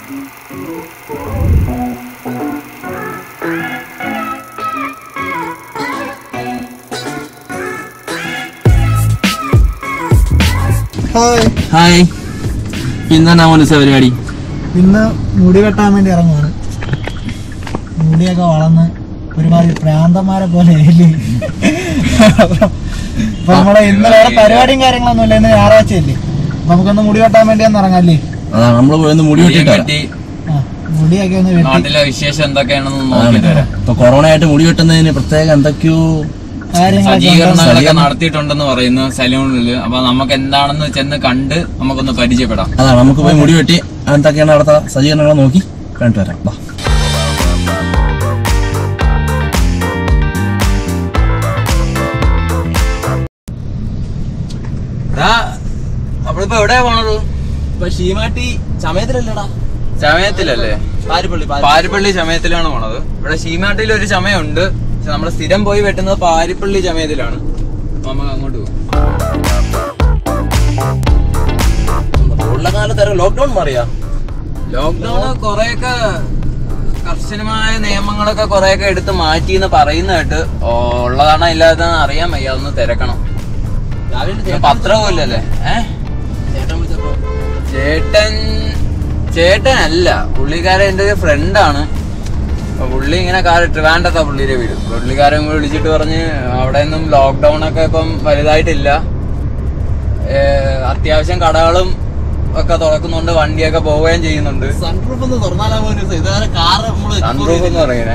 Hi hi ഇന്നാ മോനുസ പരിപാടി ഇന്ന് മുടി വെട്ടാൻ വേണ്ടി ഇറങ്ങുവാണ് മുടിയൊക്കെ വളർന്ന് ഒരുമാതിരി പ്രാന്തന്മാരെ പോലെ ആയില്ലേ? അപ്പൊ നമ്മളെ ഇന്ന് വേറെ പരിപാടിയും കാര്യങ്ങളൊന്നും ഇല്ല ഇന്ന് ഞായറാഴ്ചയല്ലേ അപ്പൊ നമുക്കൊന്ന് മുടി വെട്ടാൻ വേണ്ടി ഒന്ന് ഇറങ്ങാല്ലേ അതാ നമ്മള് പോയി ഒന്ന് മുടി വെട്ടിട്ട് വരാം. പറ്റി ആ മുടിയൊക്കെ ഒന്ന് വെട്ടി നാട്ടിലെ വിശേഷം എന്തൊക്കെയാണെന്ന് അതാണ്. നോക്കിട്ട് വരാം ഇപ്പൊ കൊറോണ ആയിട്ട് മുടി വെട്ടുന്നതിന് പ്രത്യേക എന്തൊക്കെയോ കാര്യങ്ങളൊക്കെ ഉണ്ട്. സജ്ജീകരണങ്ങളൊക്കെ നടത്തിയിട്ടുണ്ടെന്ന് പറയുന്നു സലൂണിൽ അപ്പൊ നമുക്ക് എന്താണെന്ന് ചെന്ന് കണ്ട് നമുക്കൊന്ന് പരിചയപ്പെടാം അതാ നമുക്ക് പോയി മുടി വെട്ടി എന്തൊക്കെയാണ് അവിടുത്തെ സജ്ജീകരണങ്ങൾ നോക്കി കണ്ടിട്ട് വരാം വാ. നമ്മളിപ്പോ എവിടെയാ പോണത് ഇപ്പൊ ഷീമാട്ടി സമയത്തിലല്ലടാ ചമയത്തിലല്ലേ പാരിപ്പള്ളി പാരിപ്പള്ളി ചമയത്തിലാണ് പോണത് ഇവിടെ ശീമാട്ടിൽ ഒരു ചമയമുണ്ട് പക്ഷെ നമ്മൾ സ്ഥിരം പോയി വെട്ടുന്നത് പാരിപ്പള്ളി ചമയത്തിലാണ് അപ്പൊ നമുക്ക് അങ്ങോട്ട് പോകും ഉള്ള കാലത്ത് ലോക്ക്ഡൌൺ മാറിയാ ലോക്ക്ഡൌണ് കൊറേയൊക്കെ കർശനമായ നിയമങ്ങളൊക്കെ കൊറേയൊക്കെ എടുത്ത് മാറ്റി എന്ന് പറയുന്ന കേട്ട് ഓ, ഉള്ളതാണോ ഇല്ലാത്തതാണോ അറിയാൻ വയ്യ അതൊന്ന് തിരക്കണം ഇന്ന് പത്രവും ഇല്ലല്ലേ ഏ ചേട്ടൻ ചേട്ടനല്ല പുള്ളിക്കാരൻ എൻ്റെ ഒരു ഫ്രണ്ടാണ് അപ്പൊ പുള്ളി ഇങ്ങനെ കാർ ട്രിവാൻഡത്താ പുള്ളിയുടെ വീട് പുള്ളിക്കാരൻ കൂടി വിളിച്ചിട്ട് പറഞ്ഞ് അവിടെ നിന്നും ലോക്ക്ഡൌൺ ഒക്കെ ഇപ്പം വലുതായിട്ടില്ല ഏ, അത്യാവശ്യം കടകളും ഒക്കെ തുറക്കുന്നുണ്ട് വണ്ടിയൊക്കെ പോവുകയും ചെയ്യുന്നുണ്ട് സൺറൂഫ് ഒന്ന് തുറന്നാലാ പോലും ഇതുവരെ കാറ് നമ്മള് സൺറൂഫ് എന്ന് പറയുന്നത്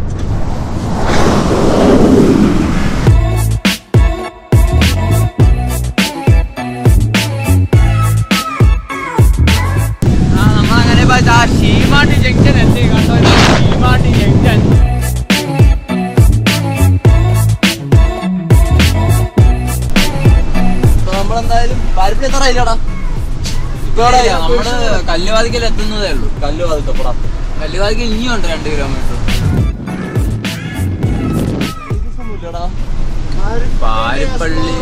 നമ്മളങ്ങനെ ഷീമാട്ടി ജംഗ്ഷൻ എത്തി കണ്ടോ ഷീമാട്ടി ജംഗ്ഷൻ ഇപ്പൊ നമ്മളെന്തായാലും പാരിപ്പള്ളി എത്ര ഇല്ലടാ നമ്മള് കല്ലുവാതിക്കൽ എത്തുന്നതേ ഉള്ളൂ കല്ലു അതുക്കപ്പുറം കല്ലുവാതിക്കൽ ഇനിയും ഉണ്ട് രണ്ട് കിലോമീറ്റർ പാരിപ്പള്ളി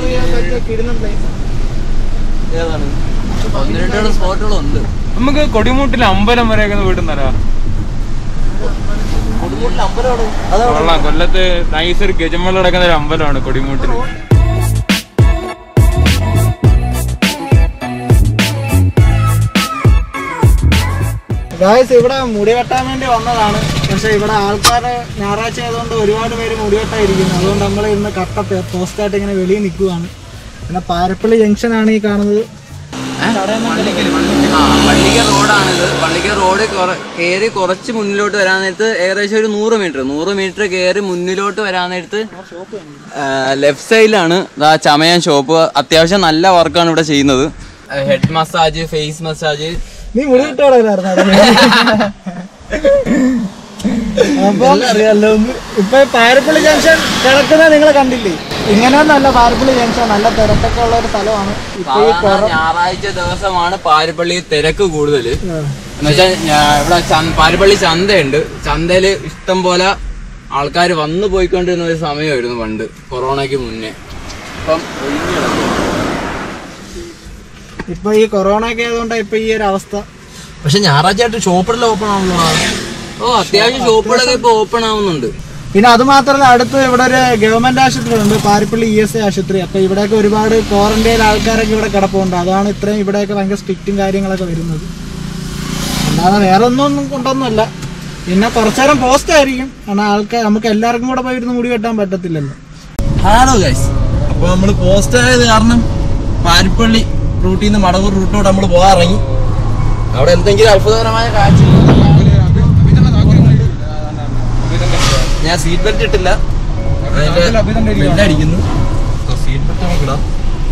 ഏതാണ് ഒന്ന് രണ്ടോളം സ്പോട്ടുകളുണ്ട് നമുക്ക് കൊടിമൂട്ടിൽ അമ്പലം വരെയൊക്കെ ഒന്ന് വീട്ടുന്നരാ കൊടുങ്ങൂട്ടിൽ അമ്പലമാണ് അതാണ് കൊള്ളാം കൊല്ലത്ത് നൈസ് ഒരു ഗജമല നടക്കുന്ന ഒരു അമ്പലമാണ് കൊടിമൂട്ടിൽ ഗായ്സ് ഇവിടെ മുടി വെട്ടാൻ വേണ്ടി വന്നതാണ് പക്ഷെ ഇവിടെ ആൾക്കാര് ഞായറാഴ്ച ആയതുകൊണ്ട് ഒരുപാട് പേര് മുടി വെട്ടായിരിക്കുന്നു അതുകൊണ്ട് നമ്മൾ ഇന്ന് കട്ട പോസ്റ്റായിട്ട് ഇങ്ങനെ വെളിയിൽ നിൽക്കുവാണ് പിന്നെ പാരപ്പള്ളി ജംഗ്ഷൻ ആണ് ഈ കാണുന്നത് ആ പള്ളിക്കൽ റോഡാണിത് പള്ളിക്കൽ റോഡ് കയറി കുറച്ച് മുന്നിലോട്ട് വരാൻ നേരത്ത് ഏകദേശം ഒരു നൂറ് മീറ്റർ നൂറ് മീറ്റർ കയറി മുന്നിലോട്ട് വരാൻ നേരത്ത് ലെഫ്റ്റ് സൈഡിലാണ് ആ ചമയൻ ഷോപ്പ് അത്യാവശ്യം നല്ല വർക്കാണ് ഇവിടെ ചെയ്യുന്നത് ഹെഡ് മസാജ് ഫേസ് മസാജ് നീ മുടി വിട്ടോടായിരുന്നു അപ്പൊ ഇപ്പൊ ഈ പാരപ്പള്ളി ജംഗ്ഷൻ കിടക്കുന്നത് നിങ്ങൾ കണ്ടില്ലേ ഇങ്ങനെയൊന്നല്ല പാരപ്പള്ളി ജംഗ്ഷൻ നല്ല തിരക്കൊക്കെ ഉള്ള ഒരു സ്ഥലമാണ് ഇപ്പൊ ഈ സാധാരണ ഞായറാഴ്ച ദിവസമാണ് പാരിപ്പള്ളി തിരക്ക് കൂടുതൽ എന്നുവെച്ചാൽ ഇവിടെ ചന്ത- പാരിപ്പള്ളി ചന്തയുണ്ട് ചന്തയില് ഇഷ്ടം പോലെ ആൾക്കാർ വന്നു പോയിക്കൊണ്ടിരുന്ന ഒരു സമയമായിരുന്നു പണ്ട് കൊറോണയ്ക്ക് മുന്നേ അപ്പം ഒഴിഞ്ഞ് കിടക്കുവാ. ഇപ്പൊ ഈ കൊറോണ ഒക്കെ ആയതുകൊണ്ട് ഇപ്പൊ ഈ ഒരു അവസ്ഥ പക്ഷെ ഞായറാഴ്ച ആയിട്ട് ഷോപ്പിലെല്ലാം ഓപ്പൺ ആണല്ലോ ഓ അത്യാവശ്യം ഷോപ്പുകളൊക്കെ ഇപ്പൊ ഓപ്പൺ ആവുന്നുണ്ട് പിന്നെ അത് മാത്രമല്ല അടുത്ത് ഇവിടെ ഒരു ഗവൺമെന്റ് ആശുപത്രി ഉണ്ട് പാരിപ്പള്ളി ഇ എസ് ഐ ആശുപത്രി അപ്പൊ ഇവിടെയൊക്കെ ഒരുപാട് ക്വാറന്റൈൻ ആൾക്കാരൊക്കെ ഇവിടെ കിടപ്പുണ്ട് അതാണ് ഇത്രയും ഇവിടെയൊക്കെ ഭയങ്കര സ്ട്രിക്റ്റും കാര്യങ്ങളൊക്കെ വരുന്നത് അല്ലാതെ വേറെ ഒന്നും കൊണ്ടൊന്നുമല്ല പിന്നെ കുറച്ചു നേരം പോസ്റ്റ് ആയിരിക്കും കാരണം ആൾക്കാർ നമുക്ക് എല്ലാവർക്കും കൂടെ പോയിരുന്ന് മുടി വെട്ടാൻ പറ്റത്തില്ലല്ലോ ഹലോ ഗൈസ് അപ്പൊ നമ്മള് പോസ്റ്റ് ആയത് കാരണം പാരിപ്പള്ളി റൂട്ടിൽ നിന്ന് മടവൂർ റൂട്ടോട് നമ്മൾ പോകാൻ ഇറങ്ങി അവിടെ എന്തെങ്കിലും അത്ഭുതകരമായ കാഴ്ച ഞാൻ സീറ്റ് ബെൽറ്റ് ഇട്ടില്ല ബെല്ല് അടിക്കുന്നു സീറ്റ് ബെൽറ്റ് നമുക്ക് ഇടാം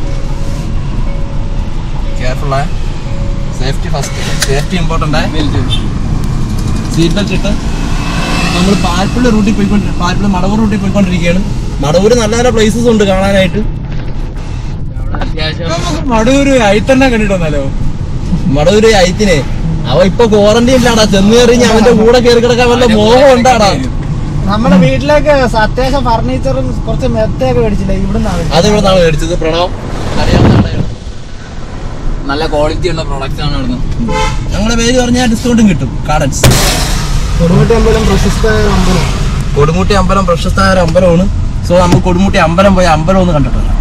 കെയർഫുൾ ആ സേഫ്റ്റി ഫസ്റ്റ് സേഫ്റ്റി ഇമ്പോർട്ടൻ്റ് ആ സീറ്റ് ബെൽറ്റ് ഇട്ട് നമ്മൾ പാൽപ്പള്ളി റൂട്ടിൽ പോയിക്കൊണ്ട് പാൽപ്പള്ളി മടവൂർ റൂട്ടിൽ പോയിക്കൊണ്ടിരിക്കുകയാണ് മടവൂര് നല്ല നല്ല പ്ലേസസ് ഉണ്ട് കാണാനായിട്ട് അത്യാവശ്യം മടൂര് അയിത്തന്നെ കണ്ടിട്ട് വന്നാലോ മടവൂര് അയത്തിനെ അവ ഇപ്പൊ ക്വാറന്റൈനിലാടാ ചെന്ന് കയറി അവന്റെ കൂടെ കയറി കിടക്കാൻ വല്ല മോഹം ഉണ്ടാടാ നമ്മുടെ വീട്ടിലേക്ക് അത്യാവശ്യം ഫർണിച്ചറും കുറച്ച് മെത്തയൊക്കെ മേടിച്ചില്ലേ ഇവിടുന്നാണ് അത് ഇവിടെ നാളെ മേടിച്ചത് പ്രണവ് അറിയാവുന്ന ആളെയാണ്. നല്ല ക്വാളിറ്റി ഉള്ള പ്രൊഡക്റ്റ് ആണ് ഇവിടുന്ന് ഞങ്ങളുടെ പേര് പറഞ്ഞാൽ ഡിസ്കൗണ്ടും കിട്ടും കാർഡൻസ് കൊടുമുട്ടി അമ്പലം പ്രശസ്തമായ അമ്പലം കൊടുമുട്ടി അമ്പലം പ്രശസ്തമായ ഒരു അമ്പലമാണ് സോ നമുക്ക് കൊടുമുട്ടി അമ്പലം പോയി അമ്പലം ഒന്ന് കണ്ടിട്ട് വരാം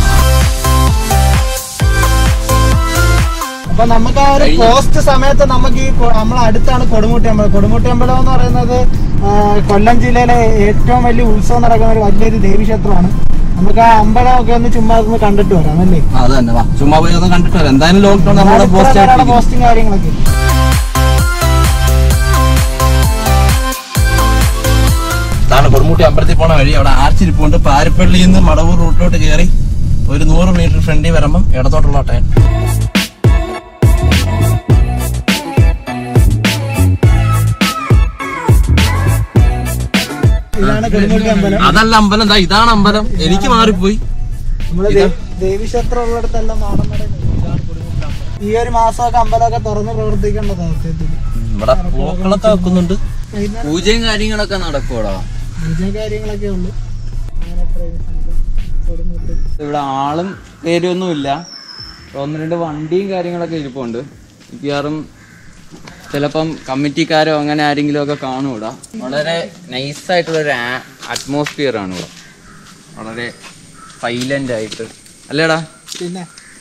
അപ്പൊ നമുക്ക് ആ ഒരു പോസ്റ്റ് സമയത്ത് നമുക്ക് ഈ കൊ- നമ്മളെ അടുത്താണ് കൊടുമുട്ടി അമ്പലം കൊടുമുട്ടി അമ്പലം എന്ന് പറയുന്നത് ആ, കൊല്ലം ജില്ലയിലെ ഏറ്റവും വലിയ ഉത്സവം നടക്കുന്ന ഒരു വലിയൊരു ദേവീക്ഷേത്രമാണ് നമുക്ക് ആ അമ്പലം ഒക്കെ ഒന്ന് ചുമ്മാ ഒന്ന് കണ്ടിട്ട് വരാം അല്ലേ ആ, അത് തന്നെ വാ ചുമ്മാ പോയി ഒന്ന് കണ്ടിട്ട് വരാം എന്തായാലും ലോക്ക്ഡൌൺ നമ്മുടെ പോസ്റ്റ് ആയിട്ട് പോസ്റ്റും കാര്യങ്ങളൊക്കെ ഇതാണ് കൊടുമുട്ടി അമ്പലത്തിൽ പോണ വഴി അവിടെ ആർച്ചിരിപ്പുണ്ട് പാരിപ്പള്ളിയിൽ നിന്ന് മടവൂർ റൂട്ടിലോട്ട് കയറി ഒരു നൂറ് മീറ്റർ ഫ്രണ്ടിൽ വരുമ്പം ഇടത്തോട്ടുള്ള ടൈം ഇതാണ് കൊടുമുട്ടി അമ്പലം അതല്ല അമ്പലം ദാ ഇതാണ് അമ്പലം എനിക്ക് മാറിപ്പോയി നമ്മള് ദേ- ദേവീക്ഷേത്രം ഉള്ളിടത്തെല്ലാം നാടൻ നടയുന്നത് ഇതാണ് കൊടുമുട്ടി അമ്പലം. ഈ ഒരു മാസമൊക്കെ അമ്പലമൊക്കെ തുറന്ന് പ്രവർത്തിക്കേണ്ടതാണ് സത്യത്തിൽ ഇവിടെ പൂക്കളൊക്കെ വെക്കുന്നുണ്ട് വൈകുന്നേരം പൂജയും കാര്യങ്ങളൊക്കെ നടക്കൂടാ പൂജ കാര്യങ്ങളൊക്കെ ഉള്ളു അങ്ങനെ അത്രയും സംഭവം. കൊടുമുട്ടി ഇവിടെ ആളും പേരൊന്നും ഇല്ല ഒന്ന് രണ്ട് വണ്ടിയും കാര്യങ്ങളൊക്കെ ഇരിപ്പുണ്ട് മിക്കവാറും ചിലപ്പം കമ്മിറ്റിക്കാരോ അങ്ങനെ ആരെങ്കിലും ഒക്കെ കാണും ഇവിടെ വളരെ നൈസായിട്ടുള്ള ഒരു അറ്റ്മോസ്ഫിയർ ആണ് ഇവിടെ വളരെ സൈലന്റ് ആയിട്ട് അല്ലേടാ പിന്നെ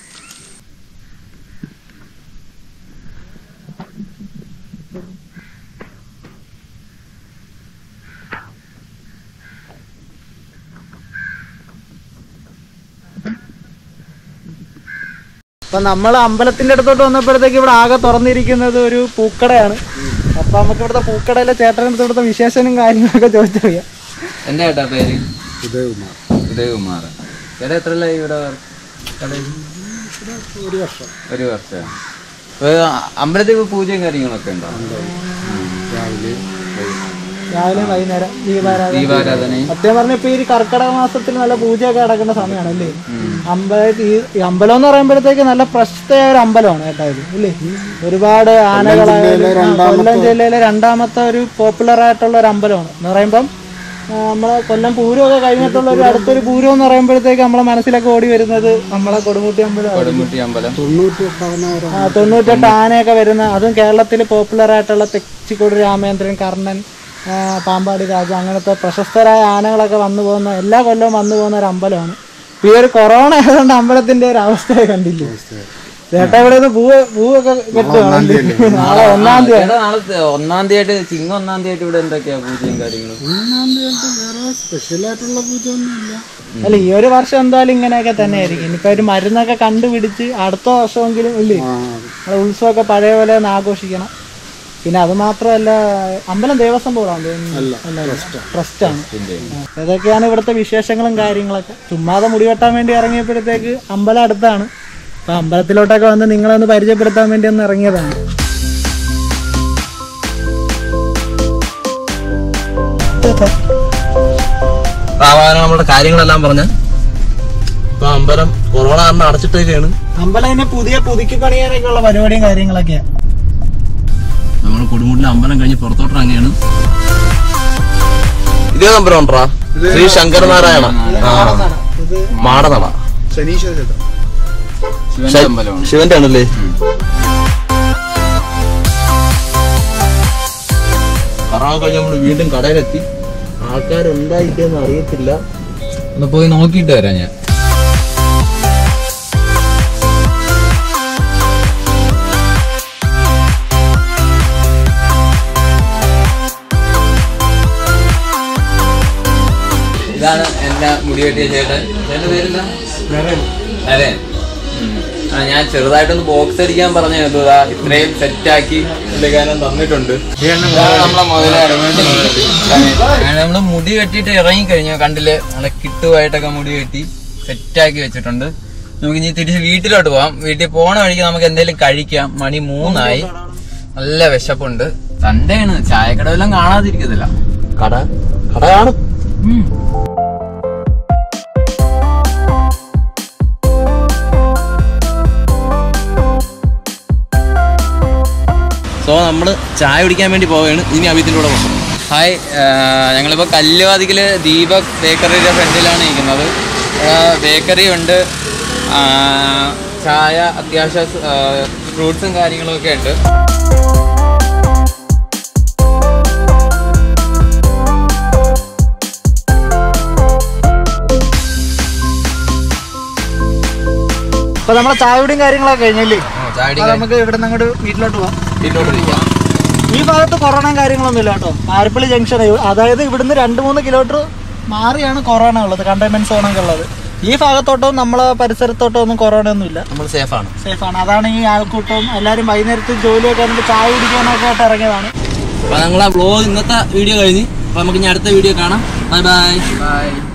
അപ്പൊ നമ്മൾ അമ്പലത്തിന്റെ അടുത്തോട്ട് വന്നപ്പോഴത്തേക്ക് ഇവിടെ ആകെ തുറന്നിരിക്കുന്നത് ഒരു പൂക്കടയാണ് അപ്പൊ നമുക്ക് ഇവിടുത്തെ പൂക്കടയിലെ ചേട്ടൻ്റെ അടുത്ത് ഇവിടുത്തെ വിശേഷനും കാര്യങ്ങളൊക്കെ ചോദിച്ചറിയാം എന്താ ഏട്ടാ പേര് ഉദയകുമാർ ചേട്ടാ എത്രയല്ലായി ഇവിടെ കടയിൽ ഒരു വർഷം ഒരു വർഷം ഇപ്പൊ അമ്പലത്തിൽ ഇപ്പൊ പൂജയും കാര്യങ്ങളൊക്കെ ഉണ്ടോ രാവിലെ വൈകുന്നേരം ദീപാരാധന ദീപാരാധനയും സത്യം പറഞ്ഞ ഇപ്പൊ ഈ കർക്കിടക മാസത്തിൽ നല്ല പൂജയൊക്കെ നടക്കുന്ന സമയമാണ് അല്ലേ അമ്പലത്തിൽ ഈ ഈ അമ്പലം എന്ന് പറയുമ്പോഴത്തേക്ക് നല്ല പ്രശസ്തമായ ഒരു അമ്പലമാണ് കേട്ടോ ഇത് ഇല്ലേ ഒരുപാട് ആനകളായാലും ആ, കൊല്ലം ജില്ലയിലെ രണ്ടാമത്തെ ഒരു പോപ്പുലർ ആയിട്ടുള്ള ഒരു അമ്പലമാണ് എന്ന് പറയുമ്പം ആ, നമ്മളെ കൊല്ലം പൂരമൊക്കെ കഴിഞ്ഞിട്ടുള്ള ഒരു അടുത്തൊരു പൂരം എന്ന് പറയുമ്പോഴത്തേക്ക് നമ്മളെ മനസ്സിലൊക്കെ ഓടി വരുന്നത് നമ്മളെ കൊടുമുട്ടി അമ്പലമാണ് കൊടുമുട്ടി അമ്പലം ആ, തൊണ്ണൂറ്റെട്ട് ആനയൊക്കെ വരുന്ന അതും കേരളത്തിൽ പോപ്പുലർ ആയിട്ടുള്ള തെച്ചിക്കോട് രാമേന്ദ്രൻ കർണൻ ആ, പാമ്പാടി രാജ അങ്ങനത്തെ പ്രശസ്തരായ ആനകളൊക്കെ വന്നു പോകുന്ന എല്ലാ കൊല്ലവും വന്നു പോകുന്ന ഒരു അമ്പലമാണ് ഇപ്പൊ ഈ ഒരു കൊറോണ ആയതുകൊണ്ട് അമ്പലത്തിന്റെ ഒരു അവസ്ഥയെ കണ്ടില്ലേ ചേട്ടാ ഇവിടെ നിന്ന് പൂവ് പൂവൊക്കെ കെട്ടുവാണല്ലേ നാളെ ഒന്നാം തീയതി ചേട്ടാ നാളെ ത- ഒന്നാം തീയതി ആയിട്ട് ചിങ്ങം ഒന്നാം തീയതി ആയിട്ട് ഇവിടെ എന്തൊക്കെയാ പൂജയും കാര്യങ്ങളും അല്ല ഈ ഒരു വർഷം എന്തായാലും ഇങ്ങനെയൊക്കെ തന്നെ ആയിരിക്കും ഇനിയിപ്പോ ഒരു മരുന്നൊക്കെ കണ്ടുപിടിച്ച് അടുത്ത വർഷമെങ്കിലും ഇല്ലേ നമ്മളെ ഉത്സവമൊക്കെ പഴയ പോലെ ഒന്ന് ആഘോഷിക്കണം പിന്നെ അത് മാത്രമല്ല അമ്പലം ദേവസ്വം ബോർഡാണ് ട്രസ്റ്റാണ് ഇതൊക്കെയാണ് ഇവിടുത്തെ വിശേഷങ്ങളും കാര്യങ്ങളൊക്കെ ചുമ്മാതെ മുടി വെട്ടാൻ വേണ്ടി ഇറങ്ങിയപ്പോഴത്തേക്ക് അമ്പലം അടുത്താണ് അപ്പൊ അമ്പലത്തിലോട്ടൊക്കെ വന്ന് നിങ്ങളെ ഒന്ന് പരിചയപ്പെടുത്താൻ വേണ്ടി ഒന്ന് ഇറങ്ങിയതാണ് ആവാനം നമ്മുടെ കാര്യങ്ങളെല്ലാം പറഞ്ഞ് ഇപ്പൊ അമ്പലം കൊറോണ കാരണം അടച്ചിട്ടൊക്കെയാണ് അമ്പലം ഇനി പുതിയ പുതുക്കി പണിയാനൊക്കെ ഉള്ള പരിപാടിയും കാര്യങ്ങളൊക്കെയാണ് നമ്മൾ കൊടുമുട്ടിലെ അമ്പലം കഴിഞ്ഞ് പുറത്തോട്ട് ഇറങ്ങിയാണ് ഇതേ നമ്പർ ഉണ്ടോ ശ്രീ ശങ്കരനാരായണ ആ ഇത് മാടനട ശിവന്റെ അമ്പലമാണ് ശിവന്റെ ആണല്ലേ കറങ്ങാൻ കഴിഞ്ഞ് നമ്മൾ വീണ്ടും കടയിലെത്തി ആൾക്കാരുണ്ടായില്ലെന്ന് അറിയത്തില്ല ഒന്ന് പോയി നോക്കിയിട്ട് വരാം ഞാൻ ഇതാണ് എന്റെ മുടി വെട്ടിയ ചേട്ടൻ ചേട്ടന്റെ പേരെന്താ അതെ ആ ഞാൻ ചെറുതായിട്ടൊന്ന് ബോക്സ് അടിക്കാൻ പറഞ്ഞു ഇതാ ഇത്രയും സെറ്റാക്കി പുള്ളിക്കാരൻ തന്നിട്ടുണ്ട് ഇതാണ് നമ്മളെ മുതലാളി അങ്ങനെ നമ്മള് മുടി വെട്ടിയിട്ട് ഇറങ്ങി കഴിഞ്ഞു കണ്ടില്ലേ നമ്മളെ കിട്ടുമായിട്ടൊക്കെ മുടി വെട്ടി സെറ്റാക്കി വെച്ചിട്ടുണ്ട് നമുക്ക് ഇനി തിരിച്ച് വീട്ടിലോട്ട് പോവാം വീട്ടിൽ പോണ വഴിക്ക് നമുക്ക് എന്തെങ്കിലും കഴിക്കാം മണി മൂന്നായി നല്ല വിശപ്പുണ്ട് തന്റെയാണ് ചായക്കട വല്ലതും കാണാതിരിക്കത്തില്ല കട കട കാണും സോ നമ്മള് ചായ കുടിക്കാൻ വേണ്ടി പോവുകയാണ് ഇനി അഭിത്തിന്റെ കൂടെ പോകാം ഹായ് ആഹ് ഞങ്ങളിപ്പോൾ കല്ലുവാതിക്കല് ദീപക് ബേക്കറിയുടെ ഫ്രണ്ടിലാണ് ഇരിക്കുന്നത് ഇവിടെ ബേക്കറി ഉണ്ട് ആഹ് ചായ അത്യാവശ്യം ഫ്രൂട്ട്സും കാര്യങ്ങളും ഒക്കെ ഉണ്ട് അപ്പൊ നമ്മളെ ചായയുടെയും കാര്യങ്ങളൊക്കെ കഴിഞ്ഞല്ലേ ചായ അപ്പൊ നമുക്ക് ഇവിടെ നിന്ന് അങ്ങോട്ട് വീട്ടിലോട്ട് പോവാം വീട്ടിലോട്ട് വിളിക്കാം ഈ ഭാഗത്ത് കൊറോണ കാര്യങ്ങളൊന്നും ഇല്ല കേട്ടോ പാരപ്പള്ളി ജംഗ്ഷൻ അതായത് ഇവിടുന്ന് രണ്ട് മൂന്ന് കിലോമീറ്റർ മാറിയാണ് കൊറോണ ഉള്ളത് കണ്ടെയ്ൻമെന്റ് സോണൊക്കെ ഉള്ളത് ഈ ഭാഗത്തോട്ടോ നമ്മളെ പരിസരത്തോട്ടോ ഒന്നും കൊറോണ ഒന്നും ഇല്ല നമ്മൾ സേഫാണ് സേഫാണ് അതാണ് ഈ ആൾക്കൂട്ടവും എല്ലാവരും വൈകുന്നേരത്ത് ജോലിയൊക്കെ കഴിഞ്ഞിട്ട് ചായ കുടിക്കാനൊക്കെ ആയിട്ട് ഇറങ്ങിയതാണ് അപ്പൊ ഞങ്ങളെ വ്ലോഗ് ഇന്നത്തെ വീഡിയോ കഴിഞ്ഞ് അപ്പൊ നമുക്ക് ഇനി അടുത്ത വീഡിയോ കാണാം ബൈ ബൈ ബൈ